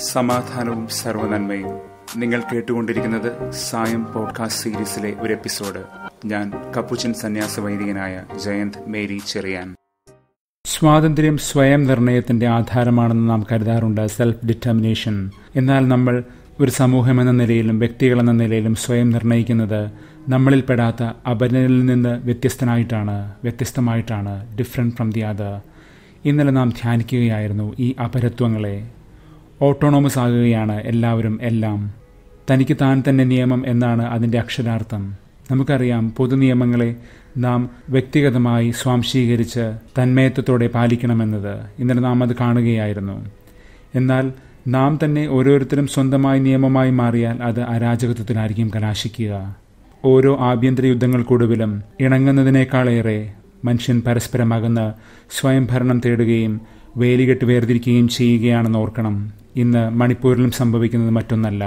സമാധാനവും സർവനന്മയും നിങ്ങൾ കേട്ടുകൊണ്ടിരിക്കുന്നത് സായം പോഡ്കാസ്റ്റ് സീരീസിലെ ഒരു എപ്പിസോഡ് ഞാൻ കപ്പുച്ചൻ സന്യാസ വൈദികനായ ജയന്ത് മേരി ചെറിയാൻ സ്വാതന്ത്ര്യം സ്വയം നിർണയത്തിന്റെ ആധാരമാണെന്ന് നാം കരുതാറുണ്ട് സെൽഫ് ഡിറ്റർമിനേഷൻ എന്നാൽ നമ്മൾ ഒരു സമൂഹം എന്ന നിലയിലും വ്യക്തികളെന്ന നിലയിലും സ്വയം നിർണയിക്കുന്നത് നമ്മളിൽ പെടാത്ത അപരനിൽ നിന്ന് വ്യത്യസ്തനായിട്ടാണ് വ്യത്യസ്തമായിട്ടാണ് ഡിഫറെൻറ്റ് ഫ്രം ദി അതർ ഇന്നലെ നാം ധ്യാനിക്കുകയായിരുന്നു ഈ അപരത്വങ്ങളെ ഓട്ടോണോമസ് ആകുകയാണ് എല്ലാവരും എല്ലാം തനിക്ക് താൻ തന്നെ നിയമം എന്നാണ് അതിൻ്റെ അക്ഷരാർത്ഥം നമുക്കറിയാം പൊതുനിയമങ്ങളെ നാം വ്യക്തിഗതമായി സ്വാംശീകരിച്ച് തന്മയത്വത്തോടെ പാലിക്കണമെന്നത് ഇന്നലെ നാം അത് കാണുകയായിരുന്നു എന്നാൽ നാം തന്നെ ഓരോരുത്തരും സ്വന്തമായി നിയമമായി മാറിയാൽ അത് അരാജകത്വത്തിലായിരിക്കും കലാശിക്കുക ഓരോ ആഭ്യന്തര യുദ്ധങ്ങൾക്കൊടുവിലും ഇണങ്ങുന്നതിനേക്കാളേറെ മനുഷ്യൻ പരസ്പരം അകന്ന് സ്വയം ഭരണം തേടുകയും വേലികെട്ട് വേർതിരിക്കുകയും ചെയ്യുകയാണെന്ന് ഓർക്കണം ഇന്ന് മണിപ്പൂരിലും സംഭവിക്കുന്നത് മറ്റൊന്നല്ല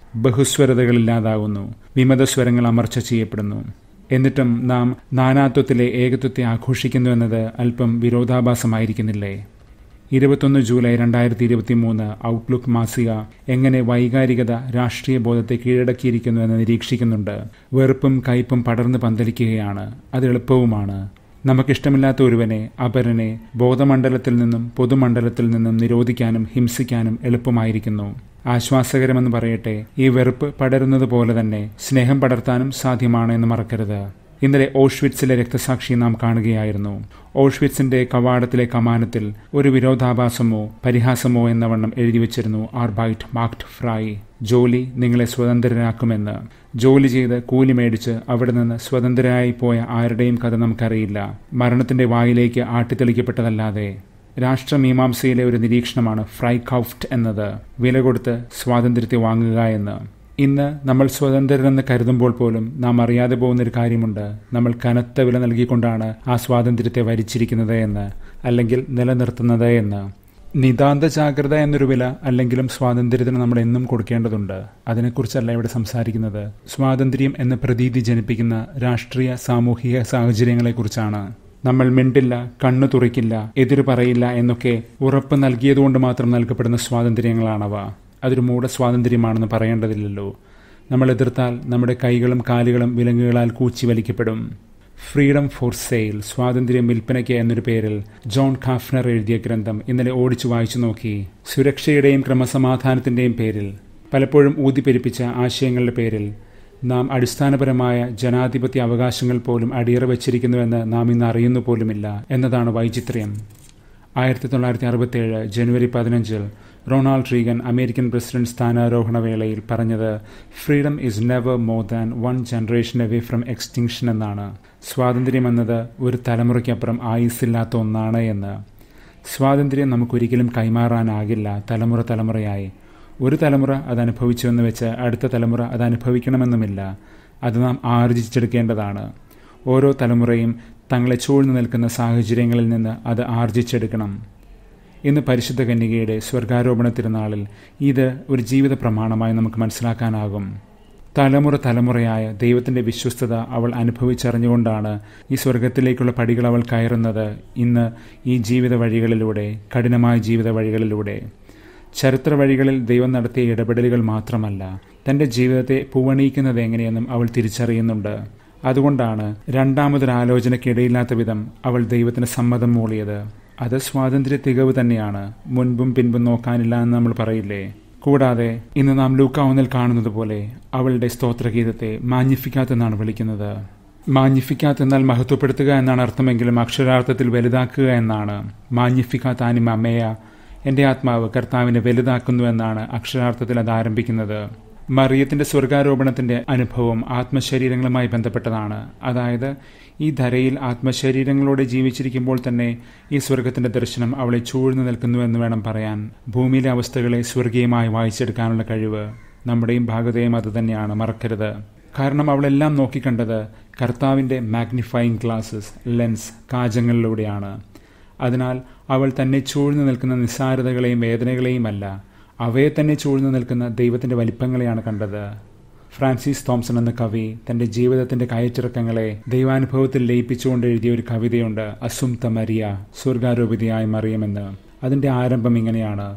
ബഹുസ്വരതകളില്ലാതാകുന്നു വിമതസ്വരങ്ങൾ അമർച്ച ചെയ്യപ്പെടുന്നു എന്നിട്ടും നാം നാനാത്വത്തിലെ ഏകത്വത്തെ ആഘോഷിക്കുന്നു എന്നത് അല്പം വിരോധാഭാസമായിരിക്കുന്നില്ലേ ഇരുപത്തൊന്ന് ജൂലൈ രണ്ടായിരത്തി ഇരുപത്തി മൂന്ന് ഔട്ട്ലുക്ക് മാസിക എങ്ങനെ വൈകാരികത രാഷ്ട്രീയ ബോധത്തെ കീഴടക്കിയിരിക്കുന്നു എന്ന് നിരീക്ഷിക്കുന്നുണ്ട് വെറുപ്പും കയ്പും പടർന്ന് പന്തലിക്കുകയാണ് അത് എളുപ്പവുമാണ് നമുക്കിഷ്ടമില്ലാത്ത ഒരുവനെ അപരനെ ബോധമണ്ഡലത്തിൽ നിന്നും പൊതുമണ്ഡലത്തിൽ നിന്നും നിരോധിക്കാനും ഹിംസിക്കാനും എളുപ്പമായിരിക്കുന്നു ആശ്വാസകരമെന്ന് പറയട്ടെ ഈ വെറുപ്പ് പടരുന്നത് പോലെ തന്നെ സ്നേഹം പടർത്താനും സാധ്യമാണ് എന്ന് മറക്കരുത് ഇന്നലെ ഓഷ്വിറ്റ്സിലെ രക്തസാക്ഷി നാം കാണുകയായിരുന്നു ഓഷ്വിറ്റ്സിന്റെ കവാടത്തിലെ കമാനത്തിൽ ഒരു വിരോധാഭാസമോ പരിഹാസമോ എന്ന വണ്ണം എഴുതി വച്ചിരുന്നു ആർബൈറ്റ് മാക്ട് ഫ്രൈ ജോലി നിങ്ങളെ സ്വതന്ത്രരാക്കുമെന്ന് ജോലി ചെയ്ത് കൂലി മേടിച്ച് അവിടെ നിന്ന് സ്വതന്ത്രരായി പോയ ആരുടെയും കഥ നമുക്കറിയില്ല മരണത്തിന്റെ വായിലേക്ക് ആട്ടിത്തെളിക്കപ്പെട്ടതല്ലാതെ രാഷ്ട്രമീമാംസയിലെ ഒരു നിരീക്ഷണമാണ് ഫ്രൈ കൗഫ്റ്റ് എന്നത് വില കൊടുത്ത് സ്വാതന്ത്ര്യത്തെ വാങ്ങുക എന്ന് ഇന്ന് നമ്മൾ സ്വതന്ത്രരെന്ന് കരുതുമ്പോൾ പോലും നാം അറിയാതെ പോകുന്നൊരു കാര്യമുണ്ട് നമ്മൾ കനത്ത വില നൽകിക്കൊണ്ടാണ് ആ സ്വാതന്ത്ര്യത്തെ വരിച്ചിരിക്കുന്നത് എന്ന് അല്ലെങ്കിൽ നിലനിർത്തുന്നത് എന്ന് നിതാന്ത ജാഗ്രത എന്നൊരു വില അല്ലെങ്കിലും സ്വാതന്ത്ര്യത്തിന് നമ്മൾ എന്നും കൊടുക്കേണ്ടതുണ്ട് അതിനെക്കുറിച്ചല്ല ഇവിടെ സംസാരിക്കുന്നത് സ്വാതന്ത്ര്യം എന്ന പ്രതീതി ജനിപ്പിക്കുന്ന രാഷ്ട്രീയ സാമൂഹിക സാഹചര്യങ്ങളെക്കുറിച്ചാണ് നമ്മൾ മിണ്ടില്ല കണ്ണു തുറക്കില്ല എതിരു പറയില്ല എന്നൊക്കെ ഉറപ്പ് നൽകിയതുകൊണ്ട് മാത്രം നൽകപ്പെടുന്ന സ്വാതന്ത്ര്യങ്ങളാണവ അതൊരു മൂഢ സ്വാതന്ത്ര്യമാണെന്ന് പറയേണ്ടതില്ലല്ലോ നമ്മൾ എതിർത്താൽ നമ്മുടെ കൈകളും കാലുകളും വിലങ്ങുകളാൽ കൂച്ചി വലിക്കപ്പെടും ഫ്രീഡം ഫോർ സെയിൽ സ്വാതന്ത്ര്യം വിൽപ്പനയ്ക്ക് എന്നൊരു പേരിൽ ജോൺ കാഫ്നർ എഴുതിയ ഗ്രന്ഥം ഇന്നലെ ഓടിച്ചു വായിച്ചു നോക്കി സുരക്ഷയുടെയും ക്രമസമാധാനത്തിന്റെയും പേരിൽ പലപ്പോഴും ഊതിപ്പെരിപ്പിച്ച ആശയങ്ങളുടെ പേരിൽ നാം അടിസ്ഥാനപരമായ ജനാധിപത്യ അവകാശങ്ങൾ പോലും അടിയറ വച്ചിരിക്കുന്നുവെന്ന് നാം ഇന്ന് അറിയുന്നു പോലുമില്ല എന്നതാണ് വൈചിത്ര്യം ആയിരത്തി തൊള്ളായിരത്തി അറുപത്തിയേഴ് ജനുവരി പതിനഞ്ചിൽ റൊണാൾഡ് റീഗൻ അമേരിക്കൻ പ്രസിഡന്റ് സ്ഥാനാരോഹണ വേളയിൽ പറഞ്ഞത് freedom is never more than one generation away from extinction എന്നാണ് സ്വാതന്ത്ര്യം എന്നത് ഒരു തലമുറയ്ക്കപ്പുറം ആയുസ്സില്ലാത്ത ഒന്നാണ് എന്ന് സ്വാതന്ത്ര്യം നമുക്കൊരിക്കലും കൈമാറാനാകില്ല തലമുറ തലമുറയായി ഒരു തലമുറ അത് അനുഭവിച്ചുവെന്ന് വെച്ച് അടുത്ത തലമുറ അത് അനുഭവിക്കണമെന്നുമില്ല അത് നാം ആർജിച്ചെടുക്കേണ്ടതാണ് ഓരോ തലമുറയും തങ്ങളെ ചൂഴ്ന്നു നിൽക്കുന്ന സാഹചര്യങ്ങളിൽ നിന്ന് അത് ആർജിച്ചെടുക്കണം ഇന്ന് പരിശുദ്ധ കന്യകയുടെ സ്വർഗാരോപണ തിരുനാളിൽ ഇത് ഒരു ജീവിത പ്രമാണമായി നമുക്ക് മനസ്സിലാക്കാനാകും തലമുറ തലമുറയായ ദൈവത്തിന്റെ വിശ്വസ്തത അവൾ അനുഭവിച്ചറിഞ്ഞുകൊണ്ടാണ് ഈ സ്വർഗത്തിലേക്കുള്ള പടികൾ അവൾ കയറുന്നത് ഇന്ന് ഈ ജീവിത വഴികളിലൂടെ കഠിനമായ ജീവിത വഴികളിലൂടെ ചരിത്ര വഴികളിൽ ദൈവം നടത്തിയ ഇടപെടലുകൾ മാത്രമല്ല തന്റെ ജീവിതത്തെ പൂവണിയിക്കുന്നത് എങ്ങനെയെന്നും അവൾ തിരിച്ചറിയുന്നുണ്ട് അതുകൊണ്ടാണ് രണ്ടാമതൊരാലോചനയ്ക്കിടയില്ലാത്ത വിധം അവൾ ദൈവത്തിന് സമ്മതം മൂളിയത് അത് സ്വാതന്ത്ര്യ തികവ് തന്നെയാണ് മുൻപും പിൻപും നോക്കാനില്ല എന്ന് നമ്മൾ പറയില്ലേ കൂടാതെ ഇന്ന് നാം ലൂക്കാവുന്നിൽ കാണുന്നത് പോലെ അവളുടെ സ്തോത്രഗീതത്തെ മാഞ്ഞിഫിക്കാത്ത് എന്നാണ് വിളിക്കുന്നത് മാഞ്ഞിഫിക്കാത്ത് എന്നാൽ മഹത്വപ്പെടുത്തുക എന്നാണ് അർത്ഥമെങ്കിലും അക്ഷരാർത്ഥത്തിൽ വലുതാക്കുക എന്നാണ് മാഞ്ഞിഫിക്കാത്ത് ആനിമ മേയ എന്റെ ആത്മാവ് കർത്താവിനെ വലുതാക്കുന്നു എന്നാണ് അക്ഷരാർത്ഥത്തിൽ അത് ആരംഭിക്കുന്നത് മറിയത്തിന്റെ സ്വർഗാരോപണത്തിന്റെ അനുഭവം ആത്മശരീരങ്ങളുമായി ബന്ധപ്പെട്ടതാണ് അതായത് ഈ ധരയിൽ ആത്മശരീരങ്ങളോടെ ജീവിച്ചിരിക്കുമ്പോൾ തന്നെ ഈ സ്വർഗത്തിന്റെ ദർശനം അവളെ ചൂഴ്ന്നു നിൽക്കുന്നു എന്ന് വേണം പറയാൻ ഭൂമിയിലെ അവസ്ഥകളെ സ്വർഗീയമായി വായിച്ചെടുക്കാനുള്ള കഴിവ് നമ്മുടെയും ഭാഗതയും അത് തന്നെയാണ് മറക്കരുത് കാരണം അവളെല്ലാം നോക്കിക്കണ്ടത് കർത്താവിന്റെ മാഗ്നിഫൈങ് ഗ്ലാസസ് ലെൻസ് കാജങ്ങളിലൂടെയാണ് അതിനാൽ അവൾ തന്നെ ചൂഴ്ന്നു നിൽക്കുന്ന നിസ്സാരതകളെയും വേദനകളെയും അല്ല അവയെ തന്നെ ചൂഴ്ന്നു നിൽക്കുന്ന ദൈവത്തിന്റെ വലിപ്പങ്ങളെയാണ് കണ്ടത് ഫ്രാൻസിസ് തോംസൺ എന്ന കവി തന്റെ ജീവിതത്തിന്റെ കയറ്റിറക്കങ്ങളെ ദൈവാനുഭവത്തിൽ ലയിപ്പിച്ചുകൊണ്ട് എഴുതിയ ഒരു കവിതയുണ്ട് അസുംത മരിയ സ്വർഗാരോപിതയായി മറിയുമെന്ന് അതിന്റെ ആരംഭം ഇങ്ങനെയാണ്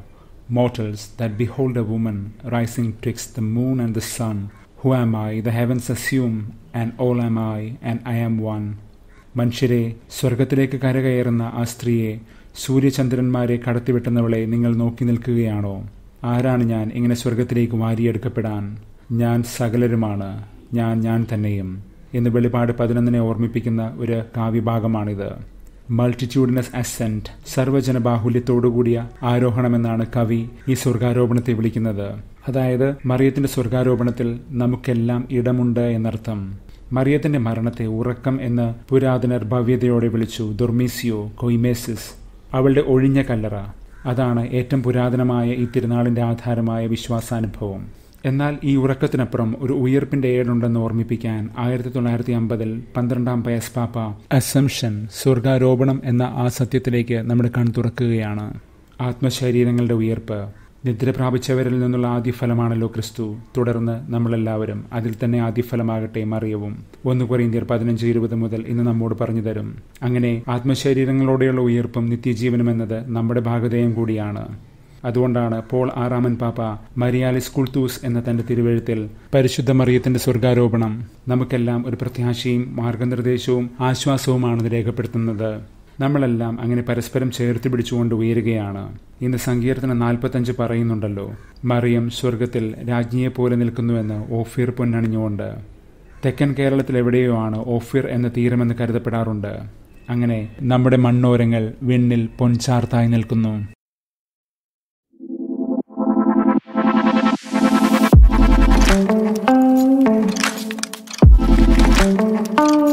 Mortals, that behold a woman rising twixt the moon and the sun, who am I? The heavens assume, and all am I, and I am one. മനുഷ്യരെ സ്വർഗത്തിലേക്ക് കരകയറുന്ന ആ സ്ത്രീയെ സൂര്യചന്ദ്രന്മാരെ കടത്തിവെട്ടുന്നവളെ നിങ്ങൾ നോക്കി നിൽക്കുകയാണോ ആരാണ് ഞാൻ ഇങ്ങനെ സ്വർഗത്തിലേക്ക് വാരിയെടുക്കപ്പെടാൻ ഞാൻ സകലരുമാണ് ഞാൻ ഞാൻ തന്നെയും എന്ന് വെളിപാട് പതിനൊന്നിനെ ഓർമ്മിപ്പിക്കുന്ന ഒരു കാവ്യഭാഗമാണിത് മൾട്ടിറ്റ്യൂഡിനസ് അസെന്റ് സർവജന ബാഹുല്യത്തോടുകൂടിയ ആരോഹണമെന്നാണ് കവി ഈ സ്വർഗാരോപണത്തെ വിളിക്കുന്നത് അതായത് മറിയത്തിന്റെ സ്വർഗാരോപണത്തിൽ നമുക്കെല്ലാം ഇടമുണ്ട് എന്നർത്ഥം മറിയത്തിന്റെ മരണത്തെ ഉറക്കം എന്ന് പുരാതനർ ഭവ്യതയോടെ വിളിച്ചു ദുർമീസിയോ കൊയ്മേസിസ് അവളുടെ ഒഴിഞ്ഞ കല്ലറ അതാണ് ഏറ്റവും പുരാതനമായ ഈ തിരുനാളിന്റെ ആധാരമായ വിശ്വാസാനുഭവം എന്നാൽ ഈ ഉറക്കത്തിനപ്പുറം ഒരു ഉയർപ്പിന്റെ ഏടുണ്ടെന്ന് ഓർമ്മിപ്പിക്കാൻ ആയിരത്തി തൊള്ളായിരത്തി അമ്പതിൽ പന്ത്രണ്ടാം പയസ് പാപ്പ അസംഷൻ സ്വർഗാരോപണം എന്ന ആ സത്യത്തിലേക്ക് നമ്മുടെ കൺ തുറക്കുകയാണ് ആത്മശരീരങ്ങളുടെ ഉയർപ്പ് നിദ്ര പ്രാപിച്ചവരിൽ നിന്നുള്ള ആദ്യഫലമാണല്ലോ ക്രിസ്തു തുടർന്ന് നമ്മളെല്ലാവരും അതിൽ തന്നെ ആദ്യഫലമാകട്ടെ മറിയവും ഒന്ന് കൊറിയന്ത്യർ പതിനഞ്ച് ഇരുപത് മുതൽ ഇന്ന് നമ്മോട് പറഞ്ഞു തരും അങ്ങനെ ആത്മശരീരങ്ങളോടെയുള്ള ഉയർപ്പും നിത്യജീവനും എന്നത് നമ്മുടെ ഭാഗതയും കൂടിയാണ് അതുകൊണ്ടാണ് പോൾ ആറാമൻ പാപ്പ മരിയാലിസ് കുൾത്തൂസ് എന്ന തന്റെ തിരുവഴുത്തിൽ പരിശുദ്ധ മറിയത്തിന്റെ സ്വർഗാരോപണം നമുക്കെല്ലാം ഒരു പ്രത്യാശയും മാർഗനിർദ്ദേശവും ആശ്വാസവുമാണെന്ന് രേഖപ്പെടുത്തുന്നത് നമ്മളെല്ലാം അങ്ങനെ പരസ്പരം ചേർത്ത് പിടിച്ചുകൊണ്ട് ഉയരുകയാണ് ഇന്ന് സങ്കീർത്തനം നാൽപ്പത്തഞ്ച് പറയുന്നുണ്ടല്ലോ മറിയം സ്വർഗത്തിൽ രാജ്ഞിയെപ്പോലെ നിൽക്കുന്നുവെന്ന് ഓഫീർ പൊന്നണിഞ്ഞുകൊണ്ട് തെക്കൻ കേരളത്തിൽ എവിടെയോ ആണ് ഓഫീർ എന്ന തീരമെന്ന് കരുതപ്പെടാറുണ്ട് അങ്ങനെ നമ്മുടെ മണ്ണോരങ്ങൾ വിണ്ണിൽ പൊൻചാർത്തായി നിൽക്കുന്നു thank you